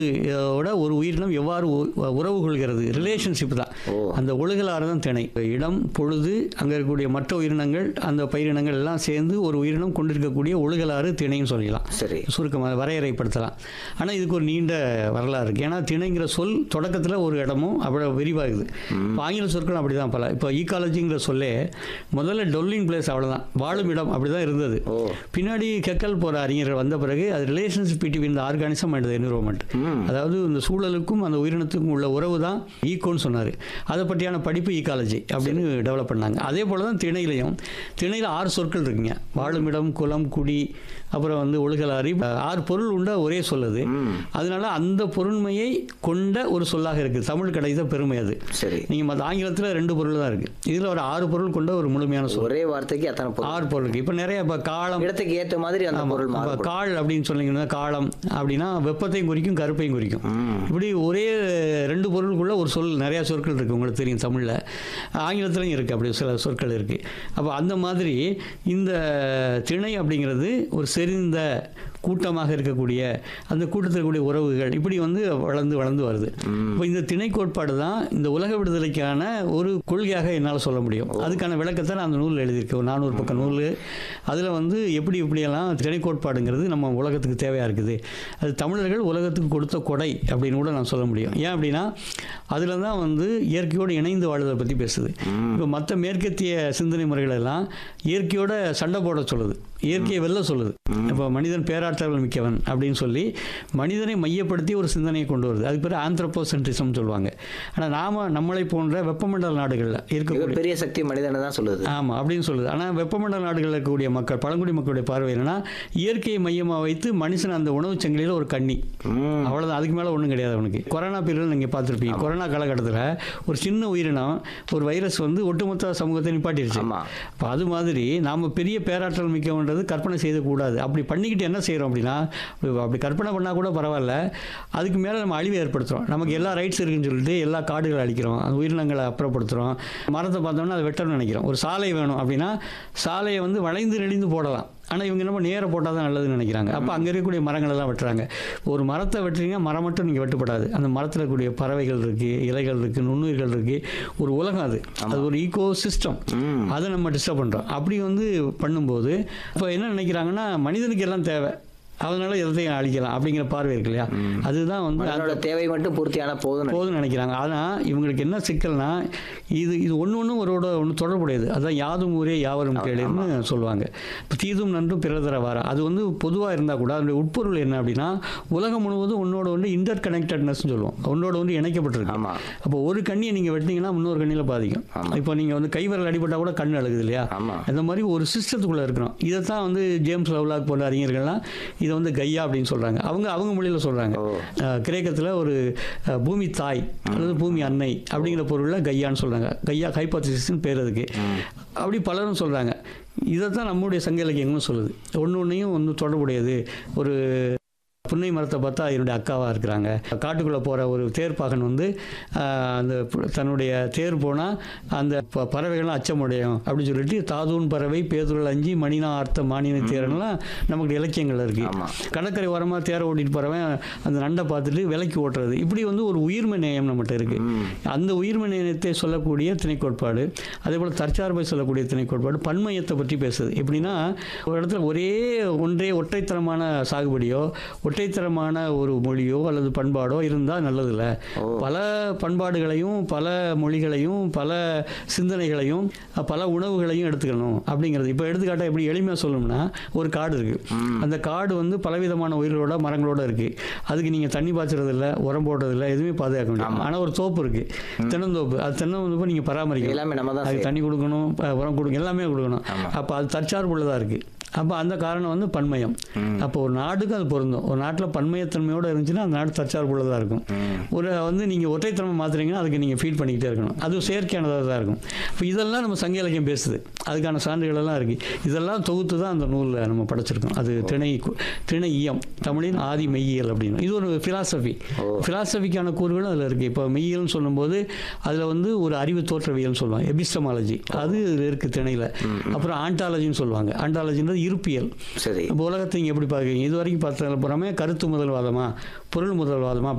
ஓட ஒரு உயிரினம் எவ்வாறு உ- உறவு கொள்கிறது ரிலேஷன்ஷிப் தான் ஓ. அந்த ஒழுகலாறு தான் திணை இடம் பொழுது அங்கே இருக்கக்கூடிய மற்ற உயிரினங்கள் அந்த பயிரினங்கள் எல்லாம் சேர்ந்து ஒரு உயிரினம் கொண்டிருக்கக்கூடிய ஒழுகலாறு திணைன்னு சொல்லிக்கலாம் சரி சுருக்கமாக வரையறைப்படுத்தலாம் ஆனால் இதுக்கு ஒரு நீண்ட வரலாறு இருக்குது ஏன்னா திணைங்கிற சொல் தொடக்கத்தில் ஒரு இடமும் அவ்வளோ விரிவாகுது இப்போ ஆங்கில சொற்கள் அப்படி தான் பல இப்போ ஈக்காலஜிங்கிற சொல்லே முதல்ல டொல்லிங் பிளேஸ் அவ்வளோதான் வாழும் இடம் அப்படி தான் இருந்தது ஓ பின்னாடி கெக்கல் போகிற அறிஞர்கள் வந்த பிறகு அது relationship between the organism and environment ம் அதாவது இந்த சூழலுக்கும் அந்த உயிரினத்துக்கும் உள்ள உறவு தான் ஈக்கோன்னு சொன்னார் அதை பற்றியான படிப்பு ஈக்காலஜி அப்படின்னு டெவலப் பண்ணாங்க அதே போல் தான் திணையிலையும் திணையில் ஆறு சொற்கள் இருக்குங்க வாழுமிடம் குலம் குடி அப்புறம் வந்து ஒழுகலாரி ஆறு பொருள் உண்ட ஒரே சொல்லுது ம் அதனால அந்த பொருண்மையை கொண்ட ஒரு சொல்லாக இருக்குது தமிழ் கிடைத்த பெருமை அது சரி நீங்கள் மற்ற ஆங்கிலத்தில் ரெண்டு பொருள் தான் இருக்குது இதில் ஒரு ஆறு பொருள் கொண்ட ஒரு முழுமையான சொல் ஒரே வார்த்தைக்கு அத்தனை பொருள் ஆறு பொருள் இருக்குது இப்போ நிறைய இப்போ காலம் இடத்துக்கு ஏற்ற மாதிரி அந்த பொருள் இப்போ மாறுபடும் கால் அப்படின்னு சொன்னீங்கன்னா காலம் அப்படின்னா வெப்பத்தையும் குறிக்கும் கருப்பையும் குறிக்கும் ம் இப்படி ஒரே ரெண்டு பொருளுக்குள்ள ஒரு சொல் நிறையா சொற்கள் இருக்குது உங்களுக்கு தெரியும் தமிழில் ஆங்கிலத்திலையும் இருக்குது அப்படி சில சொற்கள் இருக்குது அப்போ அந்த மாதிரி இந்த திணை அப்படிங்கிறது ஒரு செறிந்த கூட்டமாக இருக்கக்கூடிய அந்த கூட்டத்தில் இருக்கக்கூடிய உறவுகள் இப்படி வந்து வளர்ந்து வளர்ந்து வருது இப்போ இந்த திணை கோட்பாடு தான் இந்த உலக விடுதலைக்கான ஒரு கொள்கையாக என்னால் சொல்ல முடியும் அதுக்கான விளக்கத்தை நான் அந்த நூலில் எழுதியிருக்கேன் ஒரு நானூறு பக்கம் நூல் அதில் வந்து எப்படி இப்படியெல்லாம் திணை கோட்பாடுங்கிறது நம்ம உலகத்துக்கு தேவையாக இருக்குது அது தமிழர்கள் உலகத்துக்கு கொடுத்த கொடை அப்படின்னு கூட நான் சொல்ல முடியும் ஏன் அப்படின்னா அதில் தான் வந்து இயற்கையோடு இணைந்து வாழ்வதை பற்றி பேசுது இப்போ மற்ற மேற்கத்திய சிந்தனை முறைகள் எல்லாம் இயற்கையோட சண்டை போட சொல்லுது இயற்கையை வெல்ல சொல்லுது இப்போ மனிதன் பேராற்றல் மிக்கவன் அப்படின்னு சொல்லி மனிதனை மையப்படுத்தி ஒரு சிந்தனையை கொண்டு வருது அதுக்கு பேர் ஆந்த்ரோபோசென்ட்ரிசம் சொல்லுவாங்க ஆனால் நாம நம்மளை போன்ற வெப்பமண்டல நாடுகளில் இருக்கக்கூடிய மிகப்பெரிய சக்தி மனிதனை தான் சொல்லுது ஆமாம் அப்படின்னு சொல்லுது ஆனால் வெப்பமண்டல நாடுகளில் இருக்கக்கூடிய மக்கள் பழங்குடி மக்களுடைய பார்வை என்னன்னா இயற்கையை மையமாக வைத்து மனுஷன் அந்த உணவுச் சங்கிலியில் ஒரு கண்ணி ம் அவ்வளோதான் அதுக்கு மேலே ஒன்றும் கிடையாது அவனுக்கு கொரோனா பீரியட் நீங்கள் பார்த்துருப்பீங்க கொரோனா காலகட்டத்தில் ஒரு சின்ன உயிரினம் ஒரு வைரஸ் வந்து ஒட்டுமொத்த சமூகத்தை நிப்பாட்டிருச்சு ஆமா அப்போ அது மாதிரி நாம் பெரிய பேராற்றல் மிக்கவன்றது கற்பனை செய்யக்கூடாது அப்படி பண்ணிக்கிட்டு என்ன செய்கிறோம் அப்படின்னா அப்படி கற்பனை பண்ணால் கூட பரவாயில்ல அதுக்கு மேலே நம்ம அழிவை ஏற்படுத்துகிறோம் நமக்கு எல்லா ரைட்ஸ் இருக்குன்னு சொல்லிட்டு எல்லா காடுகளை அழிக்கிறோம் அந்த உயிரினங்களை அப்புறப்படுத்துகிறோம் மரத்தை பார்த்தோம்னா அதை வெட்டணும்னு நினைக்கிறோம் ஒரு சாலை வேணும் அப்படின்னா சாலையை வந்து வளைந்து நெளிந்து போடலாம் ஆனால் இவங்க நம்ம நேர போட்டால் தான் நல்லதுன்னு நினைக்கிறாங்க அப்போ அங்கே இருக்கக்கூடிய மரங்கள் எல்லாம் வெட்டுறாங்க ஒரு மரத்தை வெட்டுறீங்க மரம் மட்டும் நீங்கள் வெட்டப்படாது அந்த மரத்தில் இருக்கக்கூடிய பறவைகள் இருக்குது இலைகள் இருக்குது நுண்ணுயிர்கள் இருக்குது ஒரு உலகம் அது அது ஒரு ஈகோ சிஸ்டம் ம் அதை நம்ம டிஸ்டர்ப் பண்ணுறோம் அப்படி வந்து பண்ணும்போது இப்போ என்ன நினைக்கிறாங்கன்னா மனிதனுக்கு எல்லாம் தேவை அதனால எல்லாத்தையும் அழிக்கலாம் அப்படிங்கிற பார்வை இருக்கு இல்லையா அதுதான் வந்து அந்த மனிதனோட தேவை மட்டும் பூர்த்தியான போதும் போதும்னு நினைக்கிறாங்க ஆனால் இவங்களுக்கு என்ன சிக்கல்னா இது இது ஒன்று ஒன்றும் ஒருவோட ஒன்று தொடர்புடையது அதான் யாதும் ஊரே யாவரும் கேளுன்னு சொல்லுவாங்க இப்போ தீதும் நன்றும் பிறதர வார அது வந்து பொதுவாக இருந்தால் கூட அதனுடைய உட்பொருள் என்ன அப்படின்னா உலகம் முழுவதும் ஒன்னோட ஒன்று இன்டர் கனெக்டட்னஸ் சொல்லுவோம் ஒன்னோட ஒன்று இணைக்கப்பட்டிருக்கு ஆமா அப்போ ஒரு கண்ணியை நீங்கள் வெட்டினீங்கன்னா இன்னொரு கண்ணியில் பாதிக்கும் ஆமா. இப்போ நீங்கள் வந்து கைவிரல் அடிபட்டால் கூட கண் அழுகுது இல்லையா ஆமா அந்த மாதிரி ஒரு சிஸ்டத்துக்குள்ளே இருக்கிறோம் இதைத்தான் வந்து ஜேம்ஸ் லவ்லாக் போன்ற அறிஞர்கள்லாம் இதை வந்து கையா அப்படின்னு சொல்கிறாங்க அவங்க அவங்க மொழியில் சொல்கிறாங்க ஓ கிரேக்கத்தில் ஒரு அஹ், பூமி தாய் அல்லது பூமி அன்னை அப்படிங்கிற பொருளில் கையான்னு சொல்கிறாங்க கையா ஹைப்போதிசிஸ்னு பேர் அதுக்கு அப்படி பலரும் சொல்கிறாங்க இதைத்தான் நம்முடைய சங்க இலக்கியங்களும் சொல்லுது ஒன்று ஒன்றையும் ஒன்று தொடர்புடையது ஒரு புன்னை மரத்தை பார்த்தா என்னுடைய அக்காவாக இருக்கிறாங்க காட்டுக்குள்ளே போகிற ஒரு தேர்ப்பாகன் வந்து ஆஹ், அந்த பு- தன்னுடைய தேர் போனால் அந்த ப- பறவைகள்லாம் அச்சமுடையும் அப்படின்னு சொல்லிட்டு தாதூன் பறவை பேதுருள் அஞ்சி மணினா அர்த்த மானின தேரன்லாம் நமக்கு இலக்கியங்கள் இருக்குது ஆமா கடற்கரை ஓரமாக தேரை ஓட்டிட்டு போகிறவன் அந்த நண்டை பார்த்துட்டு விலைக்கு ஓட்டுறது இப்படி வந்து ஒரு உயிர்மை நேயம் நம்மகிட்ட இருக்குது ம் அந்த உயிர்மை நேயத்தை சொல்லக்கூடிய திணை கோட்பாடு அதே போல் தற்சார்பை சொல்லக்கூடிய திணை கோட்பாடு பன்மையத்தை பற்றி பேசுது எப்படின்னா ஒரு இடத்துல ஒரே ஒன்றே ஒற்றைத்தரமான சாகுபடியோ ஒற்றைத்தரமான ஒரு மொழியோ அல்லது பண்பாடோ இருந்தால் நல்லதில்ல ஓ. பல பண்பாடுகளையும் பல மொழிகளையும் பல சிந்தனைகளையும் பல உணவுகளையும் எடுத்துக்கணும் அப்படிங்கிறது இப்போ எடுத்துக்காட்டாக எப்படி எளிமையாக சொல்லணும்னா ஒரு காடு இருக்குது அந்த காடு வந்து பலவிதமான உயிர்களோட மரங்களோட இருக்குது அதுக்கு நீங்கள் தண்ணி பாய்ச்சறது இல்லை உரம் போடுறது இல்லை எதுவுமே பாதுகாக்க முடியும் ஆனால் ஒரு தோப்பு இருக்குது தென்னந்தோப்பு அது தென்னந்தோப்பை நீங்கள் பராமரிக்கணும் எல்லாமே நம்ம தான் அதுக்கு தண்ணி கொடுக்கணும் ப- உரம் கொடுக்கணும் எல்லாமே கொடுக்கணும் ஆமா. அப்போ அது தற்சார்புள்ளதாக இருக்குது அப்போ அந்த காரணம் வந்து பன்மயம் அப்போ ஒரு நாடுக்கு அது பொருந்தும் ஒரு நாட்டில் பன்மயத்தன்மையோடு இருந்துச்சுன்னா அந்த நாடு தற்சார்புள்ளதாக இருக்கும் ம் ஒரு வந்து நீங்கள் ஒற்றைத்தன்மை மாத்துறீங்கன்னா அதுக்கு நீங்கள் ஃபீட் பண்ணிக்கிட்டே இருக்கணும் அது செயற்கையானதாக தான் இருக்கும் இப்போ இதெல்லாம் நம்ம சங்க இலக்கியம் பேசுது அதுக்கான சான்றுகள் எல்லாம் இருக்குது இதெல்லாம் தொகுத்து தான் அந்த நூலில் நம்ம படைச்சிருக்கோம் அது திணை கு- திணை இயம் தமிழின் ஆதி மெய்யியல் அப்படின்னு இது ஒரு ஃபிலாசபி ஓ. ஃபிலாசபிக்கான கூறுகளும் அதில் இருக்குது இப்போ மெய்யியல்னு சொல்லும்போது அதில் வந்து ஒரு அறிவு தோற்றவியல்னு சொல்லுவாங்க எபிஸ்டமாலஜி அது இருக்குது திணையில் அப்புறம் ஆண்டாலஜின்னு சொல்லுவாங்க ஆண்டாலஜின்றது இருப்பியல் சரி இப்போ உலகத்தை நீங்கள் எப்படி பார்க்குறீங்க இது வரைக்கும் பார்த்ததுல பூராமே கருத்து முதல்வாதமா பொருள் முதல்வாதமா